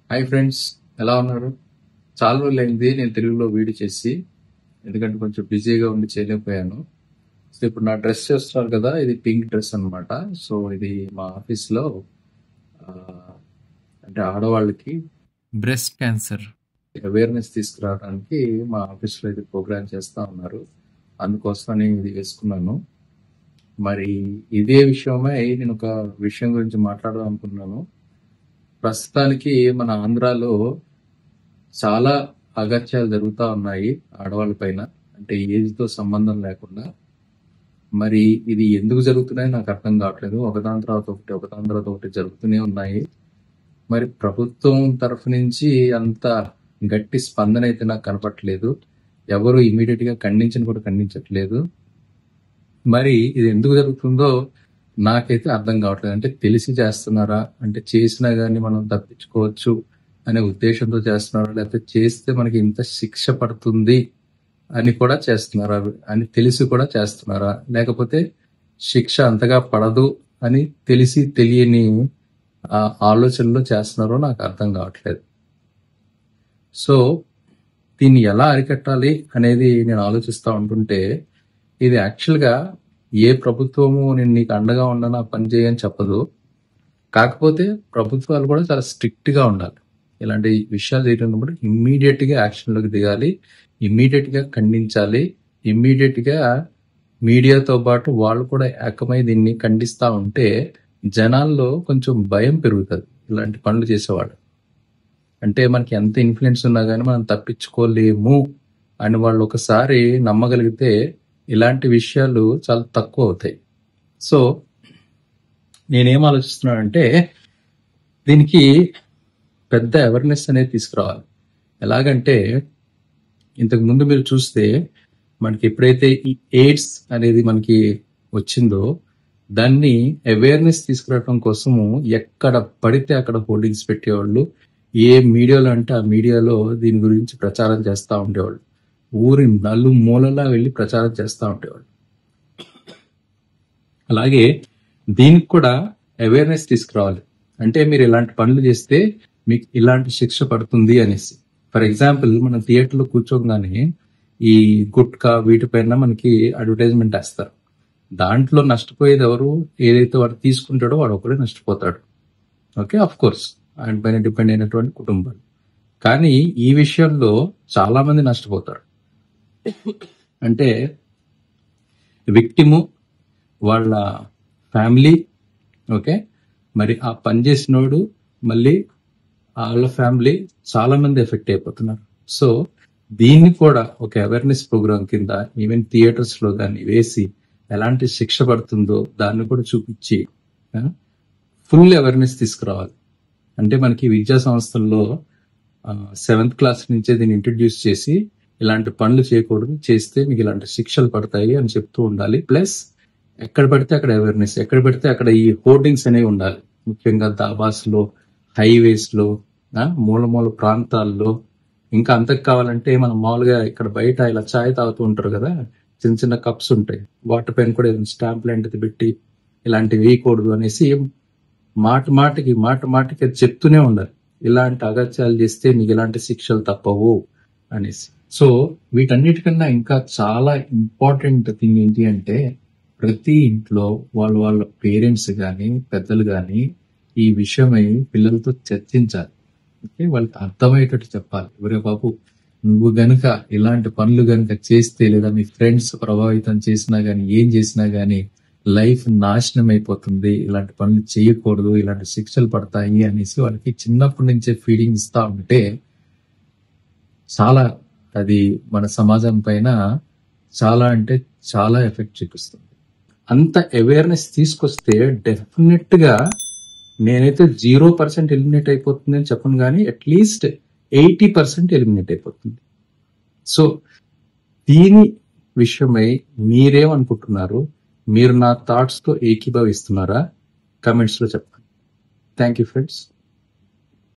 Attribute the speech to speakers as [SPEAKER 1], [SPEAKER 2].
[SPEAKER 1] hi friends ఎలా ఉన్నారు చాలా రోజులైంది నేను తెలుగులో వీడియో చేసి ఎందుకంటే కొంచెం బిజీగా ఉండి చేయలేకపోయాను సో ఇప్పుడు నా డ్రెస్ చేస్తున్నారు కదా ఇది పింక్ డ్రెస్ అన్నమాట సో ఇది మా ఆఫీస్లో ఆ, అంటే ఆడవాళ్ళకి బ్రెస్ట్ క్యాన్సర్ అవేర్నెస్ తీసుకురావడానికి మా ఆఫీస్లో ఇది ప్రోగ్రామ్ చేస్తా ఉన్నారు అందుకోసమని ఇది వేసుకున్నాను మరి ఇదే విషయమై నేను ఒక విషయం గురించి మాట్లాడదాం అనుకున్నాను ప్రస్తుతానికి మన ఆంధ్రాలో చాలా అగత్యాలు జరుగుతూ ఉన్నాయి ఆడవాళ్ళ పైన అంటే ఏజ్ తో సంబంధం లేకుండా మరి ఇది ఎందుకు జరుగుతున్నాయి నాకు అర్థం కావట్లేదు ఒకదాని తర్వాత ఒకటి ఒకదాని తర్వాత ఒకటి జరుగుతూనే ఉన్నాయి మరి ప్రభుత్వం తరఫు నుంచి అంత గట్టి స్పందన అయితే నాకు కనపట్లేదు ఎవరు ఇమీడియట్ గా ఖండించని కూడా ఖండించట్లేదు మరి ఇది ఎందుకు జరుగుతుందో నాకైతే అర్థం కావట్లేదు అంటే తెలిసి చేస్తున్నారా అంటే చేసినా గానీ మనం తప్పించుకోవచ్చు అనే ఉద్దేశంతో చేస్తున్నారా లేకపోతే చేస్తే మనకి ఇంత శిక్ష పడుతుంది అని కూడా చేస్తున్నారా అని తెలిసి కూడా చేస్తున్నారా లేకపోతే శిక్ష అంతగా పడదు అని తెలిసి తెలియని ఆ ఆలోచనలో చేస్తున్నారో నాకు అర్థం కావట్లేదు సో దీన్ని ఎలా అరికట్టాలి అనేది నేను ఆలోచిస్తా ఉంటుంటే ఇది యాక్చువల్ గా ఏ ప్రభుత్వము నేను నీకు అండగా ఉండనా పని చేయని చెప్పదు కాకపోతే ప్రభుత్వాలు కూడా చాలా స్ట్రిక్ట్ గా ఉండాలి ఇలాంటి విషయాలు జరిగినప్పుడు ఇమ్మీడియట్ గా యాక్షన్ లోకి దిగాలి ఇమ్మీడియట్ గా ఖండించాలి ఇమ్మీడియట్ గా మీడియాతో పాటు వాళ్ళు కూడా ఏకమై దీన్ని ఖండిస్తా ఉంటే జనాల్లో కొంచెం భయం పెరుగుతుంది ఇలాంటి పనులు చేసేవాళ్ళు అంటే మనకి ఎంత ఇన్ఫ్లుయెన్స్ ఉన్నా కానీ మనం తప్పించుకోలేము అని వాళ్ళు ఒకసారి నమ్మగలిగితే ఇలాంటి విషయాలు చాలా తక్కువ అవుతాయి సో నేనేం ఆలోచిస్తున్నానంటే దీనికి పెద్ద అవేర్నెస్ అనేది తీసుకురావాలి ఎలాగంటే ఇంతకు ముందు మీరు చూస్తే మనకి ఎప్పుడైతే ఈ ఎయిడ్స్ అనేది మనకి వచ్చిందో దాన్ని అవేర్నెస్ తీసుకురావడం కోసము ఎక్కడ పడితే అక్కడ హోర్డింగ్స్ పెట్టేవాళ్ళు ఏ మీడియాలో అంటే ఆ మీడియాలో దీని గురించి ప్రచారం చేస్తూ ఉండేవాళ్ళు ఊరి నలు మూలలా వెళ్ళి ప్రచారం చేస్తూ ఉండేవాళ్ళు అలాగే దీనికి కూడా అవేర్నెస్ తీసుకురావాలి అంటే మీరు ఇలాంటి పనులు చేస్తే మీకు ఇలాంటి శిక్ష పడుతుంది అనేసి ఫర్ ఎగ్జాంపుల్ మనం థియేటర్లో కూర్చోగానే ఈ గుట్కా వీటిపైన మనకి అడ్వర్టైజ్మెంట్ వేస్తారు దాంట్లో నష్టపోయేది ఎవరు ఏదైతే వాడు తీసుకుంటాడో వాడు ఒకడే నష్టపోతాడు ఓకే ఆఫ్ కోర్స్ ఆయన పైన డిపెండ్ అయినటువంటి కుటుంబాలు కానీ ఈ విషయంలో చాలా మంది నష్టపోతారు అంటే విక్టిము వాళ్ళ ఫ్యామిలీ ఓకే మరి ఆ పని చేసినోడు మళ్ళీ వాళ్ళ ఫ్యామిలీ చాలా మంది ఎఫెక్ట్ అయిపోతున్నారు సో దీన్ని కూడా ఒక అవేర్నెస్ ప్రోగ్రామ్ కింద ఈవెన్ థియేటర్స్ లో దాన్ని వేసి ఎలాంటి శిక్ష పడుతుందో దాన్ని కూడా చూపించి ఫుల్ అవేర్నెస్ తీసుకురావాలి అంటే మనకి విద్యా సంస్థల్లో సెవెంత్ క్లాస్ నుంచే దీన్ని ఇంట్రడ్యూస్ చేసి ఇలాంటి పనులు చేయకూడదు చేస్తే మీకు ఇలాంటి శిక్షలు పడతాయి అని చెప్తూ ఉండాలి ప్లస్ ఎక్కడ పడితే అక్కడ అవేర్నెస్ ఎక్కడ పడితే అక్కడ ఈ హోర్డింగ్స్ అనేవి ఉండాలి ముఖ్యంగా దాబాస్ లో హైవేస్ లో ఆ, మూల మూల ప్రాంతాల్లో ఇంకా అంతకు కావాలంటే మనం మామూలుగా ఇక్కడ బయట ఇలా చాయ్ తాగుతూ ఉంటారు కదా చిన్న చిన్న కప్స్ ఉంటాయి వాటి పైన కూడా స్టాంప్ లాంటిది పెట్టి ఇలాంటివి వేయకూడదు అనేసి మాట మాటకి మాట మాటకి అది చెప్తూనే ఉండాలి ఇలాంటి అగత్యాలు చేస్తే మీకు ఇలాంటి శిక్షలు తప్పవు అనేసి సో వీటన్నిటికన్నా ఇంకా చాలా ఇంపార్టెంట్ థింగ్ ఏంటి అంటే ప్రతి ఇంట్లో వాళ్ళ వాళ్ళ పేరెంట్స్ గాని పెద్దలు గాని ఈ విషయమై పిల్లలతో చర్చించాలి ఓకే వాళ్ళకి అర్థమయ్యేటట్టు చెప్పాలి ఎవరే బాబు నువ్వు గనుక ఇలాంటి పనులు గనుక చేస్తే లేదా మీ ఫ్రెండ్స్ ప్రభావితం చేసినా గానీ ఏం చేసినా గానీ లైఫ్ నాశనం అయిపోతుంది ఇలాంటి పనులు చేయకూడదు ఇలాంటి శిక్షలు పడతాయి అనేసి వాళ్ళకి చిన్నప్పటి నుంచే ఫీడింగ్ ఇస్తా ఉంటే చాలా అది మన సమాజం పైన చాలా అంటే చాలా ఎఫెక్ట్ చూపిస్తుంది అంత అవేర్నెస్ తీసుకొస్తే డెఫినెట్ గా నేనైతే జీరో పర్సెంట్ ఎలిమినేట్ అయిపోతుంది అని చెప్పను కానీ అట్లీస్ట్ ఎయిటీ పర్సెంట్ ఎలిమినేట్ అయిపోతుంది సో దీని విషయమై మీరేమనుకుంటున్నారు మీరు నా థాట్స్ తో ఏకీభవిస్తున్నారా కమెంట్స్ లో చెప్పండి థ్యాంక్ యూ ఫ్రెండ్స్